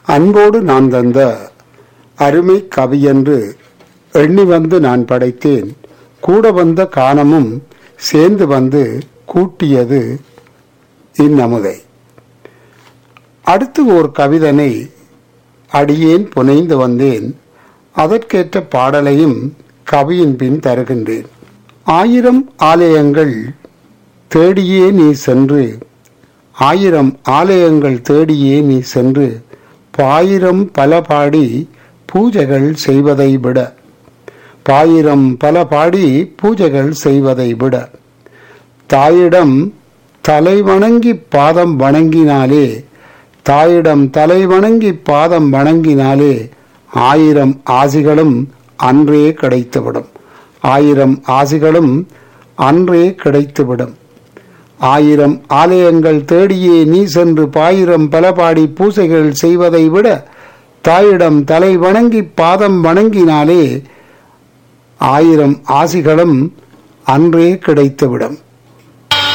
அன்போடு நான் தந்த அருமை கவியென்று எண்ணி வந்து நான் படைத்தேன் கூட வந்த காணமும் சேர்ந்து வந்து கூட்டியது இந்நமுதை அடுத்து ஓர் கவிதனை அடியேன் புனைந்து வந்தேன் அதற்கேற்ற பாடலையும் கவியின் பின் தருகின்றேன் ஆயிரம் ஆலயங்கள் தேடியே நீ சென்று ஆயிரம் ஆலயங்கள் தேடியே நீ சென்று பாயிரம் பல பாடி பூஜைகள் செய்வதை விட பாயிரம் பல பாடி பூஜைகள் செய்வதை விட தாயிடம் தலை வணங்கி பாதம் வணங்கினாலே தாயிடம் தலை வணங்கி பாதம் வணங்கினாலே ஆயிரம் ஆசிகளும் அன்றே கிடைத்துவிடும் ஆயிரம் ஆசிகளும் அன்றே கிடைத்துவிடும் ஆயிரம் ஆலயங்கள் தேடியே நீ சென்று பாயிரம் பல பாடி பூசைகள் செய்வதை விட தாயிடம் தலை வணங்கி பாதம் வணங்கினாலே ஆயிரம் ஆசிகளும் அன்றே கிடைத்துவிடும்